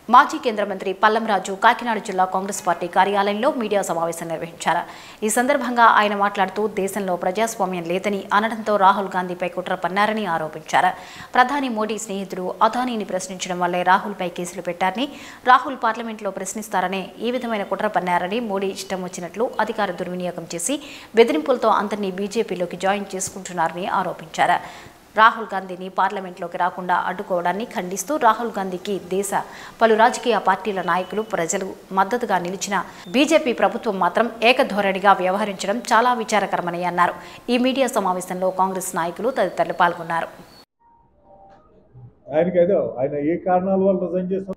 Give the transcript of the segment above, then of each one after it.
మాజీ కేంద్ర మంత్రి పల్లంరాజు కాకినాడ జిల్లా కాంగ్రెస్ పార్టీ కార్యాలయంలో మీడియా సమావేశం నిర్వహించారు ఈ సందర్భంగా ఆయన మాట్లాడుతూ దేశంలో ప్రజాస్వామ్యం లేదని అనడంతో రాహుల్ గాంధీపై కుట్ర పన్నారని ఆరోపించారు ప్రధాని మోడీ స్నేహితుడు అదానీని ప్రశ్నించడం వల్లే రాహుల్పై కేసులు పెట్టారని రాహుల్ పార్లమెంట్లో ప్రశ్నిస్తారనే ఈ విధమైన కుట్ర పన్నారని మోడీ ఇష్టం వచ్చినట్లు అధికార దుర్వినియోగం చేసి బెదిరింపులతో అందరినీ బీజేపీలోకి జాయిన్ చేసుకుంటున్నారని ఆరోపించారు రాహుల్ గాంధీని పార్లమెంట్లోకి రాకుండా అడ్డుకోవడాన్ని ఖండిస్తూ రాహుల్ గాంధీకి దేశ పలు రాజకీయ పార్టీల నాయకులు ప్రజలు మద్దతుగా నిలిచిన బీజేపీ ప్రభుత్వం మాత్రం ఏకధోరణిగా వ్యవహరించడం చాలా విచారకరమని అన్నారు ఈ మీడియా సమావేశంలో కాంగ్రెస్ నాయకులు తదితరులు పాల్గొన్నారు ఆయనకి ఏదో ఆయన ఏ కారణాల వల్ల రిజైన్ చేస్తారు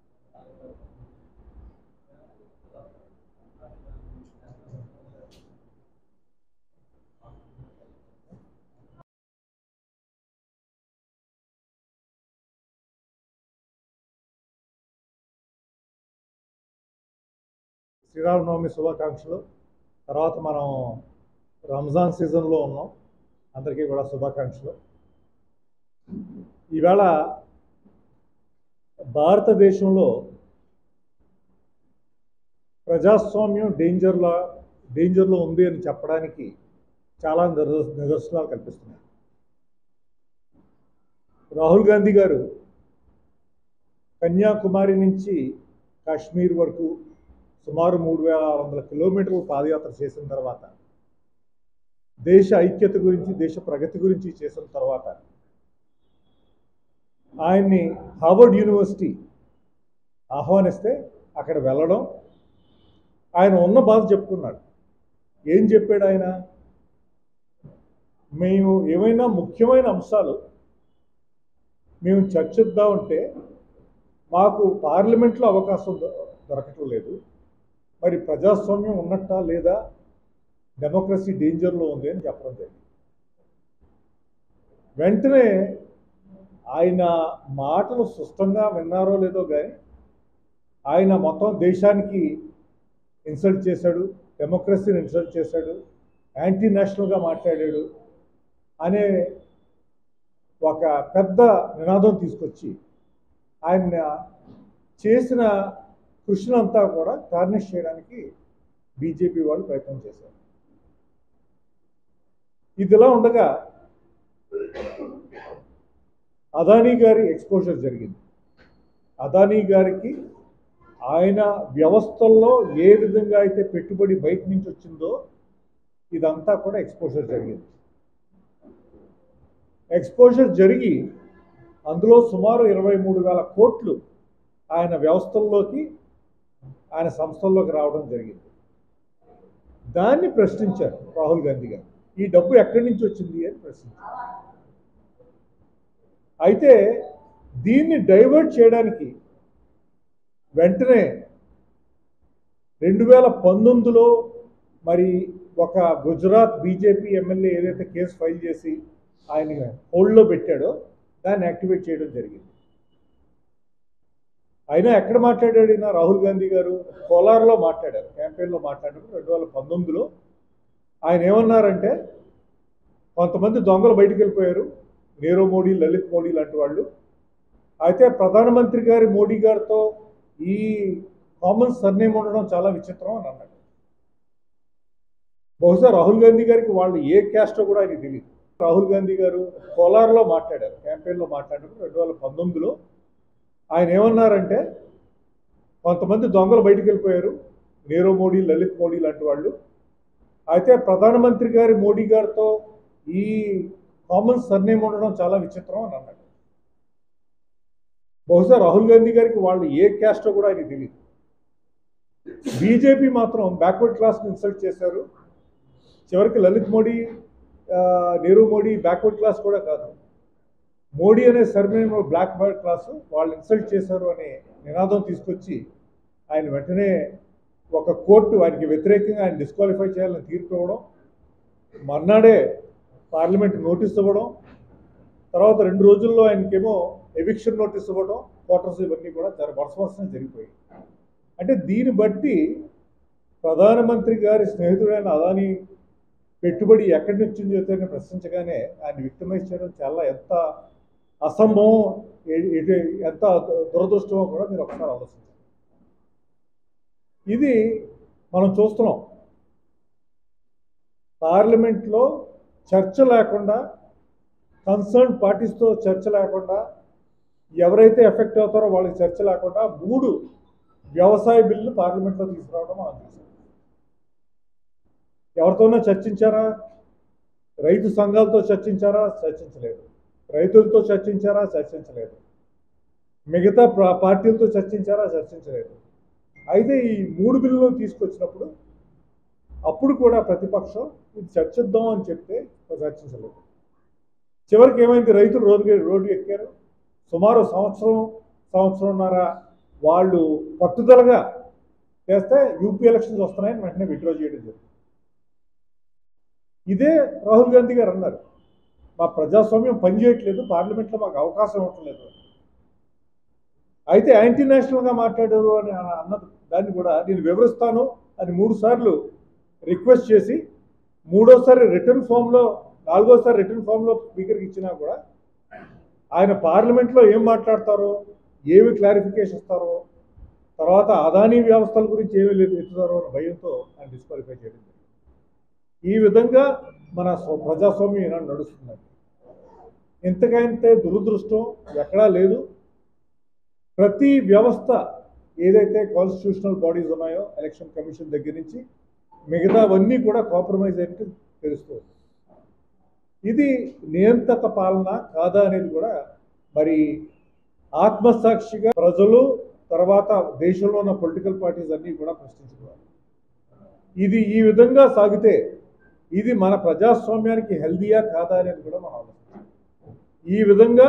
శ్రీరామనవమి శుభాకాంక్షలు తర్వాత మనం రంజాన్ సీజన్లో ఉన్నాం అందరికీ కూడా శుభాకాంక్షలు ఈవేళ భారతదేశంలో ప్రజాస్వామ్యం డేంజర్లో డేంజర్లో ఉంది అని చెప్పడానికి చాలా నిదర్ నిదర్శనాలు కల్పిస్తున్నాయి రాహుల్ గాంధీ గారు కన్యాకుమారి నుంచి కాశ్మీర్ వరకు సుమారు మూడు వేల ఆరు వందల కిలోమీటర్లు పాదయాత్ర చేసిన తర్వాత దేశ ఐక్యత గురించి దేశ ప్రగతి గురించి చేసిన తర్వాత ఆయన్ని హార్వర్డ్ యూనివర్సిటీ ఆహ్వానిస్తే అక్కడ వెళ్ళడం ఆయన ఉన్న బాధ చెప్పుకున్నాడు ఏం చెప్పాడు ఆయన మేము ఏమైనా ముఖ్యమైన అంశాలు మేము చర్చిద్దామంటే మాకు పార్లమెంట్లో అవకాశం దొ- దొరకటం లేదు మరి ప్రజాస్వామ్యం ఉన్నట్టా లేదా డెమోక్రసీ డేంజర్లో ఉంది అని చెప్పడం జరిగింది వెంటనే ఆయన మాటలు స్పష్టంగా విన్నారో లేదో కానీ ఆయన మొత్తం దేశానికి ఇన్సల్ట్ చేశాడు డెమోక్రసీని ఇన్సల్ట్ చేశాడు యాంటీ నేషనల్గా మాట్లాడాడు అనే ఒక పెద్ద నినాదం తీసుకొచ్చి ఆయన చేసిన కృషినంతా కూడా టార్నిష్ చేయడానికి బీజేపీ వాళ్ళు ప్రయత్నం చేశారు ఇదిలా ఉండగా అదానీ గారి ఎక్స్పోజర్ జరిగింది అదానీ గారికి ఆయన వ్యవస్థల్లో ఏ విధంగా అయితే పెట్టుబడి బయట నుంచి వచ్చిందో ఇదంతా కూడా ఎక్స్పోజర్ జరిగింది ఎక్స్పోజర్ జరిగి అందులో సుమారు ఇరవై మూడు వేల కోట్లు ఆయన వ్యవస్థల్లోకి ఆయన సంస్థల్లోకి రావడం జరిగింది దాన్ని ప్రశ్నించారు రాహుల్ గాంధీ గారు ఈ డబ్బు ఎక్కడి నుంచి వచ్చింది అని ప్రశ్నించారు అయితే దీన్ని డైవర్ట్ చేయడానికి వెంటనే రెండు వేల పంతొమ్మిదిలో మరి ఒక గుజరాత్ బీజేపీ ఎమ్మెల్యే ఏదైతే కేసు ఫైల్ చేసి ఆయన హోల్డ్లో పెట్టాడో దాన్ని యాక్టివేట్ చేయడం జరిగింది అయినా ఎక్కడ మాట్లాడాడు ఈయన రాహుల్ గాంధీ గారు కోలార్లో మాట్లాడారు క్యాంపెయిన్లో మాట్లాడినప్పుడు రెండు వేల పంతొమ్మిదిలో ఆయన ఏమన్నారంటే కొంతమంది దొంగలు బయటికి వెళ్ళిపోయారు నీరవ్ మోడీ లలిత్ మోడీ లాంటి వాళ్ళు అయితే ప్రధానమంత్రి గారి మోడీ గారితో ఈ కామన్ సర్నేమ్ ఉండడం చాలా విచిత్రం అని అన్నాడు బహుశా రాహుల్ గాంధీ గారికి వాళ్ళు ఏ క్యాస్టో కూడా ఆయనకి తెలియదు రాహుల్ గాంధీ గారు కోలార్లో మాట్లాడారు క్యాంపెయిన్లో మాట్లాడినప్పుడు రెండు వేల పంతొమ్మిదిలో ఆయన ఏమన్నారంటే కొంతమంది దొంగలు బయటికి వెళ్ళిపోయారు నీరవ్ మోడీ లలిత్ మోడీ లాంటి వాళ్ళు అయితే ప్రధానమంత్రి గారి మోడీ గారితో ఈ కామన్ సర్నేమ్ ఉండడం చాలా విచిత్రం అని అన్నాడు బహుశా రాహుల్ గాంధీ గారికి వాళ్ళు ఏ క్యాస్టో కూడా ఆయనకి తెలియదు బీజేపీ మాత్రం బ్యాక్వర్డ్ క్లాస్ని ఇన్సల్ట్ చేశారు చివరికి లలిత్ మోడీ ఆ, నీరవ్ మోడీ బ్యాక్వర్డ్ క్లాస్ కూడా కాదు మోడీ అనే సర్నేమ్ బ్లాక్ బర్డ్ క్లాసు వాళ్ళు ఇన్సల్ట్ చేశారు అనే నినాదం తీసుకొచ్చి ఆయన వెంటనే ఒక కోర్టు ఆయనకి వ్యతిరేకంగా ఆయన డిస్క్వాలిఫై చేయాలని తీర్పు ఇవ్వడం మర్నాడే పార్లమెంట్ నోటీస్ ఇవ్వడం తర్వాత రెండు రోజుల్లో ఆయనకేమో ఎవిక్షన్ నోటీస్ ఇవ్వడం క్వార్టర్స్ ఇవన్నీ కూడా జర వరుస వరుసనే జరిగిపోయాయి అంటే దీన్ని బట్టి ప్రధానమంత్రి గారి స్నేహితుడైన అదాని పెట్టుబడి ఎక్కడి నుంచి వచ్చింది అని ప్రశ్నించగానే ఆయన విక్టమైజ్ చేయడం చాలా ఎంత అసంభవం ఏ- ఏ- ఎంత దురదృష్టమో కూడా మీరు ఒకసారి ఆలోచించండి ఇది మనం చూస్తున్నాం పార్లమెంట్లో చర్చ లేకుండా కన్సర్న్ పార్టీస్తో చర్చ లేకుండా ఎవరైతే ఎఫెక్ట్ అవుతారో వాళ్ళకి చర్చ లేకుండా మూడు వ్యవసాయ బిల్లు పార్లమెంట్లో తీసుకురావడం మనం చూసాం ఎవరితోనో చర్చించారా రైతు సంఘాలతో చర్చించారా చర్చించలేదు రైతులతో చర్చించారా చర్చించలేదు మిగతా ప్ర- పార్టీలతో చర్చించారా చర్చించలేదు అయితే ఈ మూడు బిల్లులు తీసుకొచ్చినప్పుడు అప్పుడు కూడా ప్రతిపక్షం ఇది చర్చిద్దాం అని చెప్తే చర్చించలేదు చివరికి ఏమైంది రైతులు రోడ్డు రోడ్డు ఎక్కారు సుమారు సంవత్సరం సంవత్సరంన్నర వాళ్ళు పట్టుదలగా చేస్తే యూపీ ఎలక్షన్స్ వస్తున్నాయని వెంటనే విత్డ్రా చేయడం జరిగింది ఇదే రాహుల్ గాంధీ గారు అన్నారు మా ప్రజాస్వామ్యం పనిచేయట్లేదు పార్లమెంట్లో మాకు అవకాశం ఇవ్వట్లేదు అయితే యాంటీ నేషనల్గా మాట్లాడారు అని అన్న- అన్నది దాన్ని కూడా నేను వివరిస్తాను అని మూడు సార్లు రిక్వెస్ట్ చేసి మూడోసారి రిటర్న్ ఫామ్లో నాలుగోసారి రిటర్న్ ఫామ్లో స్పీకర్కి ఇచ్చినా కూడా ఆయన పార్లమెంట్లో ఏం మాట్లాడతారో ఏమి క్లారిఫికేషన్ ఇస్తారో తర్వాత అదానీ వ్యవస్థల గురించి ఏమి లేదు ఎత్తుతారో అనే భయంతో ఆయన డిస్క్వాలిఫై చేయడం జరిగింది. ఈ విధంగా మన స్వ- ప్రజాస్వామ్యం ఈనాడు నడుస్తుందండి ఇంతకంటే దురదృష్టం ఎక్కడా లేదు ప్రతి వ్యవస్థ ఏదైతే కాన్స్టిట్యూషనల్ బాడీస్ ఉన్నాయో ఎలక్షన్ కమిషన్ దగ్గర నుంచి మిగతావన్నీ కూడా కాంప్రమైజ్ అయినట్టు తెలుస్తుంది ఇది నియంత్రిత పాలన కాదా అనేది కూడా మరి ఆత్మసాక్షిగా ప్రజలు తర్వాత దేశంలో ఉన్న పొలిటికల్ పార్టీస్ అన్నీ కూడా ప్రశ్నించుకోవాలి ఇది ఈ విధంగా సాగితే ఇది మన ప్రజాస్వామ్యానికి హెల్దీయా కాదా అనేది కూడా మనం ఆలోచించాలి ఈ విధంగా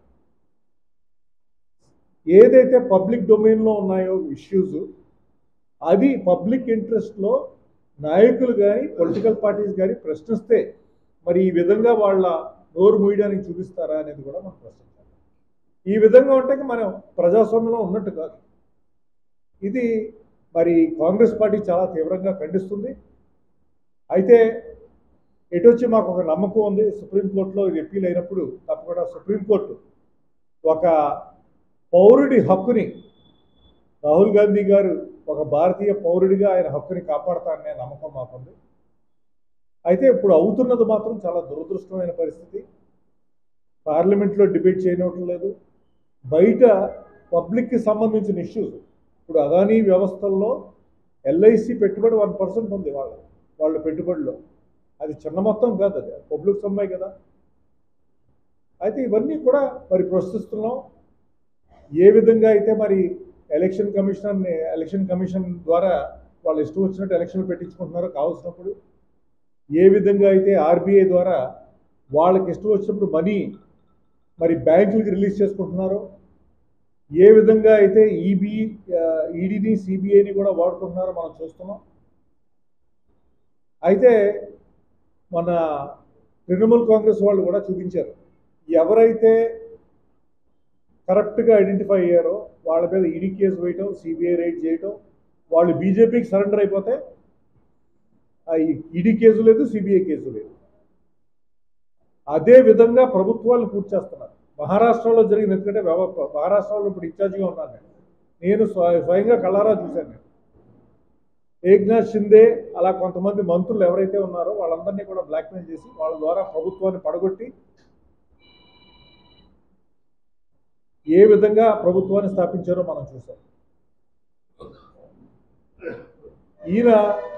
ఏదైతే పబ్లిక్ డొమైన్లో ఉన్నాయో ఇష్యూస్ అది పబ్లిక్ ఇంట్రెస్ట్లో నాయకులు కానీ పొలిటికల్ పార్టీస్ కానీ ప్రశ్నిస్తే మరి ఈ విధంగా వాళ్ళ నోరు మూయడానికి చూపిస్తారా అనేది కూడా మనం ప్రశ్నించాలి ఈ విధంగా ఉంటే మనం ప్రజాస్వామ్యంలో ఉన్నట్టు కాదు ఇది మరి కాంగ్రెస్ పార్టీ చాలా తీవ్రంగా ఖండిస్తుంది అయితే ఎటొచ్చి మాకు ఒక నమ్మకం ఉంది సుప్రీంకోర్టులో ఇది అప్పీల్ అయినప్పుడు తప్పకుండా సుప్రీంకోర్టు ఒక పౌరుడి హక్కుని రాహుల్ గాంధీ గారు ఒక భారతీయ పౌరుడిగా ఆయన హక్కుని కాపాడతారనే నమ్మకం మాకుంది అయితే ఇప్పుడు అవుతున్నది మాత్రం చాలా దురదృష్టమైన పరిస్థితి పార్లమెంట్లో డిబేట్ చేయనవటం లేదు బయట పబ్లిక్కి సంబంధించిన ఇష్యూస్ ఇప్పుడు అదానీ వ్యవస్థల్లో ఎల్ఐసి పెట్టుబడి వన్ పర్సెంట్ ఉంది వాళ్ళ వాళ్ళ పెట్టుబడిలో అది చిన్న మొత్తం కాదు అది పబ్లిక్ సమ్మాయి కదా అయితే ఇవన్నీ కూడా మరి ప్రశ్నిస్తున్నాం ఏ విధంగా అయితే మరి ఎలక్షన్ కమిషనర్ని ఎలక్షన్ కమిషన్ ద్వారా వాళ్ళు ఇష్టం వచ్చినట్టు ఎలక్షన్లు పెట్టించుకుంటున్నారో కావాల్సినప్పుడు ఏ విధంగా అయితే ఆర్బీఐ ద్వారా వాళ్ళకి ఇష్టం వచ్చినప్పుడు మనీ మరి బ్యాంకులకి రిలీజ్ చేసుకుంటున్నారో ఏ విధంగా అయితే ఈబీ ఈడీని సిబిఐని కూడా వాడుకుంటున్నారో మనం చూస్తున్నాం అయితే మన తృణమూల్ కాంగ్రెస్ వాళ్ళు కూడా చూపించారు ఎవరైతే కరెక్ట్గా ఐడెంటిఫై అయ్యారో వాళ్ళ మీద ఈడీ కేసు వేయటం సిబిఐ రైడ్ చేయటం వాళ్ళు బీజేపీకి సరెండర్ అయిపోతే ఆ ఈడీ కేసు లేదు సిబిఐ కేసు లేదు అదే విధంగా ప్రభుత్వాలు పూర్తి చేస్తున్నారు మహారాష్ట్రలో జరిగింది ఎందుకంటే వ్యవ- మహారాష్ట్రలో ఇప్పుడు ఇన్ఛార్జిగా ఉన్నాను నేను నేను స్వ- స్వయంగా కళ్ళారా చూశాను నేను ఏక్నాథ్ షిందే అలా కొంతమంది మంత్రులు ఎవరైతే ఉన్నారో వాళ్ళందరినీ కూడా బ్లాక్మెయిల్ చేసి వాళ్ళ ద్వారా ప్రభుత్వాన్ని పడగొట్టి ఏ విధంగా ప్రభుత్వాన్ని స్థాపించారో మనం చూసాం ఈయన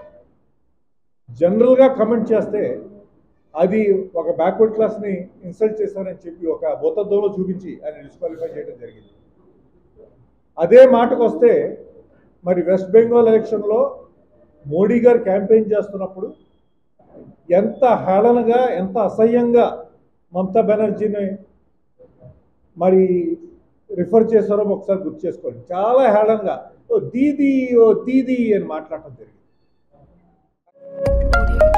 జనరల్గా కమెంట్ చేస్తే అది ఒక బ్యాక్వర్డ్ క్లాస్ని ఇన్సల్ట్ చేశారని చెప్పి ఒక భూతద్దంలో చూపించి ఆయన డిస్క్వాలిఫై చేయడం జరిగింది అదే మాటకు వస్తే మరి వెస్ట్ బెంగాల్ ఎలక్షన్లో మోడీ గారు క్యాంపెయిన్ చేస్తున్నప్పుడు ఎంత హేళనగా ఎంత అసహ్యంగా మమతా బెనర్జీని మరి రిఫర్ చేశారో ఒకసారి గుర్తు చేసుకోండి చాలా హేళనగా ఓ దీది ఓ దీది అని మాట్లాడటం జరిగింది Audio